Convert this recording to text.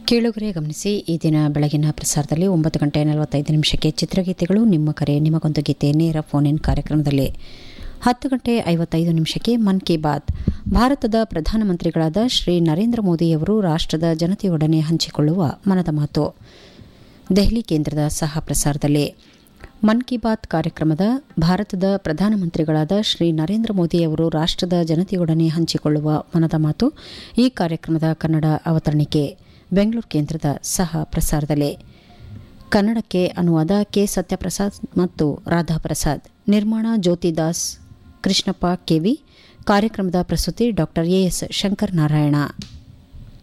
ಕೇಳುಗರೆ ಗಮನಿಸಿ ಈ ದಿನ ಬೆಳಗಿನ ಪ್ರಸಾರದಲ್ಲಿ ಒಂಬತ್ತು ಗಂಟೆ ನಲವತ್ತೈದು ನಿಮಿಷಕ್ಕೆ ಚಿತ್ರಗೀತೆಗಳು ನಿಮ್ಮ ಕರೆ ನಿಮಗೊಂದು ಗೀತೆ ನೇರ ಫೋನ್ ಇನ್ ಕಾರ್ಯಕ್ರಮದಲ್ಲಿ ಹತ್ತು ಗಂಟೆ ಐವತ್ತೈದು ನಿಮಿಷಕ್ಕೆ ಮನ್ ಕಿ ಬಾತ್ ಭಾರತದ ಪ್ರಧಾನಮಂತ್ರಿಗಳಾದ ಶ್ರೀ ನರೇಂದ್ರ ಮೋದಿಯವರು ರಾಷ್ಟದ ಜನತೆಯೊಡನೆ ಹಂಚಿಕೊಳ್ಳುವ ಮನದ ಮಾತು ದೆಹಲಿ ಕೇಂದ್ರದ ಸಹ ಪ್ರಸಾರದಲ್ಲಿ ಮನ್ ಕಿ ಬಾತ್ ಕಾರ್ಯಕ್ರಮದ ಭಾರತದ ಪ್ರಧಾನಮಂತ್ರಿಗಳಾದ ಶ್ರೀ ನರೇಂದ್ರ ಮೋದಿಯವರು ರಾಷ್ಟದ ಜನತೆಯೊಡನೆ ಹಂಚಿಕೊಳ್ಳುವ ಮನದ ಮಾತು ಈ ಕಾರ್ಯಕ್ರಮದ ಕನ್ನಡ ಅವತರಣಿಕೆ ಬೆಂಗಳೂರು ಕೇಂದ್ರದ ಸಹ ಪ್ರಸಾರದಲ್ಲಿ ಕನ್ನಡಕ್ಕೆ ಅನುವಾದ ಕೆ ಸತ್ಯಪ್ರಸಾದ್ ಮತ್ತು ರಾಧಾಪ್ರಸಾದ್ ನಿರ್ಮಾಣ ಜ್ಯೋತಿದಾಸ್ ಕೃಷ್ಣಪ್ಪ ಕೆವಿ ಕಾರ್ಯಕ್ರಮದ ಪ್ರಸ್ತುತಿ ಡಾ ಎಎಸ್ ಶಂಕರ್ ನಾರಾಯಣ